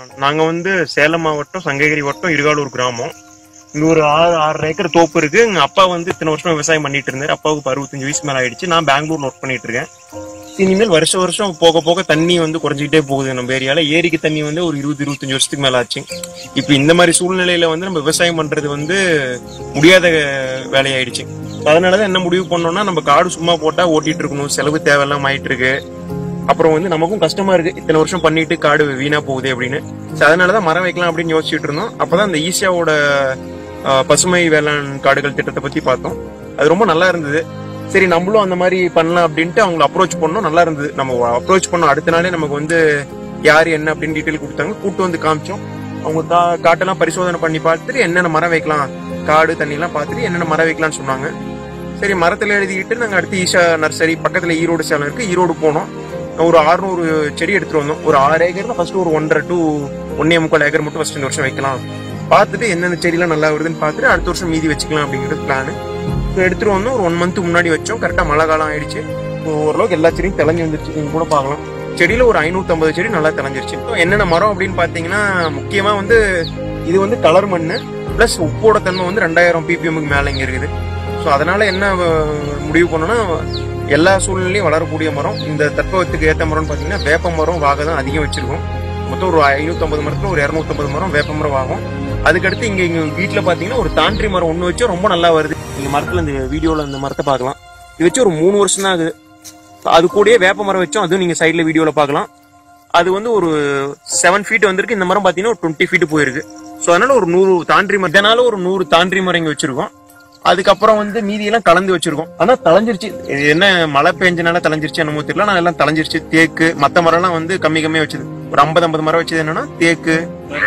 நாங்க வந்து சேலம் மாவட்டம் சங்ககிரி வட்டம் இருகாலூர் கிராமம் இங்க ஒரு ஆறு ஆறு ஏக்கர் தோப்பு இருக்கு எங்க அப்பா வந்து இத்தனை வருஷம் விவசாயம் பண்ணிட்டு இருந்தாரு அப்பாவுக்கு இப்ப அறுபத்தஞ்சு வயசு மேல ஆயிடுச்சு நான் பெங்களூர்ல ஒர்க் பண்ணிட்டு இருக்கேன் இனிமேல் வருஷம் வருஷம் போக போக தண்ணி வந்து குறைஞ்சிக்கிட்டே போகுது நம்ம ஏரியால ஏரிக்கு தண்ணி வந்து ஒரு இருபது இருபத்தஞ்சு வருஷத்துக்கு மேல ஆச்சு இப்ப இந்த மாதிரி சூழ்நிலையில வந்து நம்ம விவசாயம் பண்றது வந்து முடியாத வேலையாயிடுச்சு அதனாலதான் என்ன முடிவு பண்ணோம்னா நம்ம காடு சும்மா போட்டா ஓட்டிட்டு இருக்கணும் செலவு தேவையெல்லாம் ஆயிட்டு இருக்கு அப்புறம் வந்து நமக்கும் கஷ்டமா இருக்கு இத்தனை வருஷம் பண்ணிட்டு காடு வீணா போகுது அப்படின்னு So அதனாலதான் மரம் வைக்கலாம் அப்படின்னு யோசிச்சுட்டு இருந்தோம் அப்பதான் இந்த ஈசியாவோட ஆஹ், பசுமை வேளாண் காடுகள் திட்டத்தை பத்தி பார்த்தோம் அது ரொம்ப நல்லா இருந்தது சரி நம்மளும் அந்த மாதிரி பண்ணலாம் அப்படின்ட்டு அவங்களை அப்ரோச் பண்ணோம் நல்லா இருந்தது நம்ம அப்ரோச் பண்ணோம் அடுத்த நாளே நமக்கு வந்து யார் என்ன அப்படின்னு டீட்டெயில் கொடுத்தாங்க கூட்டு வந்து காமிச்சோம் அவங்க கா- காட்டெல்லாம் பரிசோதனை பண்ணி பார்த்துட்டு என்னென்ன மரம் வைக்கலாம் காடு தண்ணி எல்லாம் பார்த்துட்டு என்னென்ன மரம் வைக்கலாம்னு சொன்னாங்க சரி மரத்துல எழுதிக்கிட்டு நாங்க அடுத்து ஈஷா நர்சரி பக்கத்துல ஈரோடு சேலம் இருக்கு ஈரோடு போனோம் ஒரு 600 செடி எடுத்துட்டு வந்தோம் ஒரு ஆறு ஏக்கர்ல ஃபர்ஸ்ட் ஒரு ஒன்றரை டு ஒன்னே முக்கால் ஏக்கர் மட்டும் ஃபர்ஸ்ட் இந்த வருஷம் வைக்கலாம் பார்த்துட்டு எந்தெந்த செடிலாம் நல்லா வருதுன்னு பார்த்துட்டு அடுத்த வருஷம் மீதி வச்சுக்கலாம் அப்படிங்கிறது பிளான் எடுத்துட்டு வந்தோம் ஒரு ஒன் மந்த் முன்னாடி வச்சோம் கரெக்டா மழை காலம் ஆயிடுச்சு ஓரளவுக்கு எல்லா செடியும் தெளிஞ்சு வந்துருச்சு நீங்க கூட பார்க்கலாம் செடியில ஒரு 550 செடி நல்லா தெளிஞ்சிருச்சு இப்போ என்னென்ன மரம் அப்படின்னு பாத்தீங்கன்னா முக்கியமா வந்து இது வந்து கலர் மண்ணு பிளஸ் உப்போட தன்மை வந்து ரெண்டாயிரம் பிபிஎம்க்கு மேல இங்க இருக்குது ஸோ அதனால என்ன அஹ், முடிவு பண்ணோம்னா எல்லா சூழ்நிலையும் வளரக்கூடிய மரம் இந்த தட்பவத்துக்கு ஏற்ற மரம்னு பாத்தீங்கன்னா வேப்ப மரம் வாகை தான் அதிகம் வச்சிருக்கோம் மொத்தம் ஒரு ஐநூத்தம்பது மரத்துல ஒரு இரநூத்தம்பது மரம் வேப்ப மரம் ஆகும் அதுக்கடுத்து இங்க எங்க வீட்டுல பாத்தீங்கன்னா ஒரு தாண்டி மரம் ஒண்ணு வச்சு ரொம்ப நல்லா வருது நீங்க மரத்துல இந்த வீடியோல இந்த மரத்தை பார்க்கலாம் இது வச்சு ஒரு மூணு வருஷம் தான் ஆகுது அது கூடயே வேப்ப மரம் வச்சோம் அதுவும் நீங்க சைடுல வீடியோல பார்க்கலாம் அது வந்து ஒரு செவன் ஃபீட் வந்திருக்கு இந்த மரம் பாத்தீங்கன்னா ஒரு டுவெண்ட்டி ஃபீட் போயிருக்கு ஸோ அதனால ஒரு நூறு தாண்டி மரம் இதனால ஒரு நூறு தாண்டி மரம் இங்க வச்சிருக்கோம் அதுக்கப்புறம் வந்து மீதியெல்லாம் கலந்து வச்சிருக்கோம் ஆனா தளைஞ்சிருச்சு இது என்ன மழை பெஞ்சனால தளைஞ்சிருச்சு என்னமோ தெரியல நான் எல்லாம் தளைஞ்சிருச்சு தேக்கு மத்த மரம்லாம் வந்து கம்மி கம்மியா வச்சது ஒரு ஐம்பது ஐம்பது மரம் வச்சது என்னன்னா தேக்கு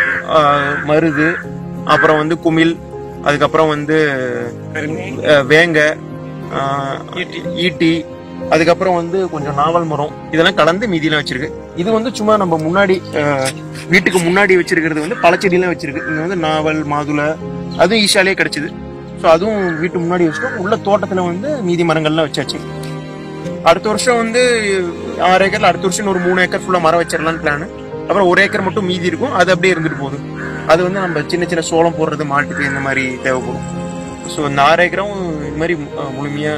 ஆஹ், மருது அப்புறம் வந்து குமிழ் அதுக்கப்புறம் வந்து அஹ், வேங்க ஆஹ், ஈட்டி அதுக்கப்புறம் வந்து கொஞ்சம் நாவல் மரம் இதெல்லாம் கலந்து மீதியெல்லாம் வச்சிருக்கு இது வந்து சும்மா நம்ம முன்னாடி அஹ், வீட்டுக்கு முன்னாடி வச்சிருக்கிறது வந்து பழச்செடியெல்லாம் வச்சிருக்கு இங்க வந்து நாவல் மாதுளை அதுவும் ஈஷாலே கிடைச்சது ஸோ அதுவும் வீட்டு முன்னாடி வச்சுட்டோம் உள்ள தோட்டத்துல வந்து மீதி மரங்கள்லாம் வச்சாச்சு அடுத்த வருஷம் வந்து ஆறு ஏக்கர்ல அடுத்த வருஷம் ஒரு மூணு ஏக்கர் ஃபுல்லா மரம் வச்சிடலாம்னு பிளான் அப்புறம் ஒரு ஏக்கர் மட்டும் மீதி இருக்கும் அது அப்படியே இருந்துட்டு போகுது அது வந்து நம்ம சின்ன சின்ன சோளம் போடுறது மாட்டுக்கு இந்த மாதிரி தேவைப்படும் ஸோ இந்த ஆறு ஏக்கரும் இந்த மாதிரி அஹ், முழுமையா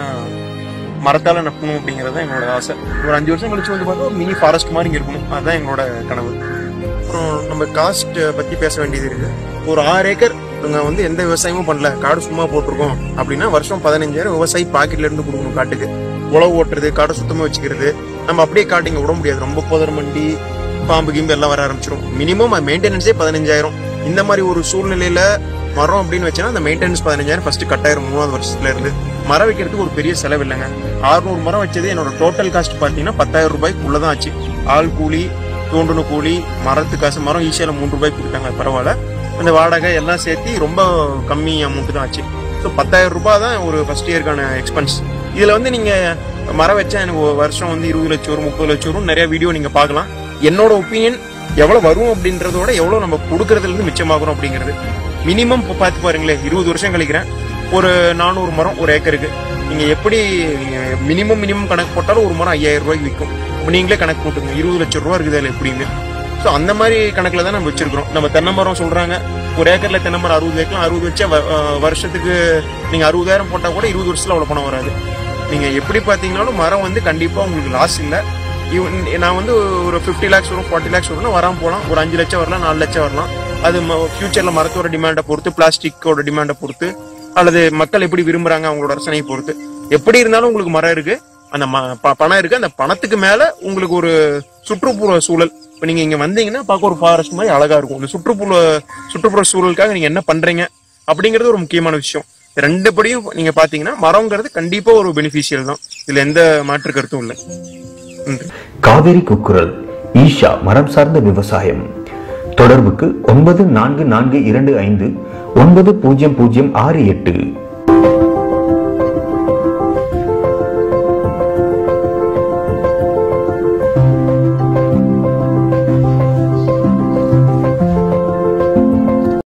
மரத்தால நட்டணும் அப்படிங்கறது தான் எங்களோட ஆசை ஒரு அஞ்சு வருஷம் கழிச்சு வந்து பார்த்தா ஒரு மினி ஃபாரஸ்ட் மாதிரி இங்க இருக்கணும் அதுதான் எங்களோட கனவு அப்புறம் நம்ம காஸ்ட் பத்தி பேச வேண்டியது இருக்கு ஒரு ஆறு ஏக்கர் நாங்க வந்து எந்த விவசாயமும் பண்ணல காடு சும்மா போட்டிருக்கோம் அப்படின்னா வருஷம் பதினஞ்சாயிரம் விவசாயி பாக்கெட்ல இருந்து கொடுக்கணும் காட்டுக்கு உழவு ஓட்டுறது காடை சுத்தமா வச்சுக்கிறது நம்ம அப்படியே காட்டு இங்க விட முடியாது ரொம்ப புதர் மண்டி பாம்பு கிம்பு எல்லாம் வர ஆரம்பிச்சிடும் மினிமம் மெயின்டெனன்ஸே பதினஞ்சாயிரம் இந்த மாதிரி ஒரு சூழ்நிலையில மரம் அப்படின்னு வச்சா அந்த மெயின்டெனன்ஸ் பதினஞ்சாயிரம் ஃபர்ஸ்ட் கட்டாயிரம் மூணாவது வருஷத்துல இருந்து மரம் வைக்கிறதுக்கு ஒரு பெரிய செலவு இல்லைங்க 600 மரம் வச்சது என்னோட டோட்டல் காஸ்ட் பாத்தீங்கன்னா பத்தாயிரம் ரூபாய்க்கு உள்ளதான் ஆச்சு ஆள் கூலி தோண்டுன கூலி மரத்து காசு மரம் ஈஸியால மூணு ரூபாய்க்கு கொடுத்தாங்க பரவாயில்ல அந்த வாடகை எல்லாம் சேர்த்து ரொம்ப கம்மி அமௌண்ட் தான் ஆச்சு ஸோ பத்தாயிரம் ரூபாய் தான் ஒரு ஃபர்ஸ்ட் இயர்க்கான எக்ஸ்பென்ஸ் இதுல வந்து நீங்க மரம் வச்சா எனக்கு ஒரு வருஷம் வந்து இருபது லட்சம் வரும் முப்பது லட்சம் வரும் நிறைய வீடியோ நீங்க பார்க்கலாம் என்னோட ஒப்பீனியன் எவ்வளவு வரும் அப்படின்றதோட எவ்வளவு நம்ம கொடுக்கறதுல இருந்து மிச்சமாகணும் அப்படிங்கிறது மினிமம் இப்போ பார்த்து பாருங்களேன் இருபது வருஷம் கழிக்கிறேன் ஒரு நானூறு மரம் ஒரு ஏக்கருக்கு நீங்க எப்படி நீங்க மினிமம் மினிமம் கணக்கு போட்டாலும் ஒரு மரம் ஐயாயிரம் ரூபாய்க்கு விற்கும் இப்ப நீங்களே கணக்கு போட்டுங்க இருபது லட்சம் ரூபா இருக்குது அதுல எப்படின்னு ஸோ அந்த மாதிரி கணக்குல தான் நம்ம வச்சிருக்கிறோம் நம்ம தென்னை மரம் சொல்றாங்க ஒரு ஏக்கர்ல தென்னை மரம் அறுபது வைக்கலாம் அறுபது வச்சா வ- அஹ் வருஷத்துக்கு நீங்க அறுபதாயிரம் போட்டா கூட இருபது வருஷத்துல அவ்வளவு பணம் வராது நீங்க எப்படி பாத்தீங்கன்னாலும் மரம் வந்து கண்டிப்பா உங்களுக்கு லாஸ் இல்ல இவன் நான் வந்து ஒரு 50 லேக்ஸ் வரும் ஃபார்ட்டி லேக்ஸ் வரும்னா வராம போகலாம் ஒரு அஞ்சு லட்சம் வரலாம் நாலு லட்சம் வரலாம் அது ஃபியூச்சர்ல மரத்தோட டிமாண்டை பொறுத்து பிளாஸ்டிக்கோட டிமாண்டை பொறுத்து அல்லது மக்கள் எப்படி விரும்புறாங்க அவங்களோட ரசனையை பொறுத்து எப்படி இருந்தாலும் உங்களுக்கு மரம் இருக்கு அந்த ம- ப- பணம் இருக்கு அந்த பணத்துக்கு மேல உங்களுக்கு ஒரு சுற்றுப்புற சூழல் இப்ப நீங்க இங்க வந்தீங்கன்னா பார்க்க ஒரு ஃபாரஸ்ட் மாதிரி அழகா இருக்கும் இந்த சுற்றுப்புற சுற்றுப்புற சூழலுக்காக நீங்க என்ன பண்றீங்க அப்படிங்கிறது ஒரு முக்கியமான விஷயம் ரெண்டு படியும் நீங்க பாத்தீங்கன்னா மரம்ங்கிறது கண்டிப்பா ஒரு பெனிஃபிஷியல் தான் இதுல எந்த மாற்று கருத்தும் இல்லை நன்றி காவேரி குக்குரல் ஈஷா மரம் சார்ந்த விவசாயம் தொடர்புக்கு ஒன்பது நான்கு நான்கு இரண்டு ஐந்து ஒன்பது பூஜ்ஜியம் பூஜ்ஜியம் ஆறு எட்டு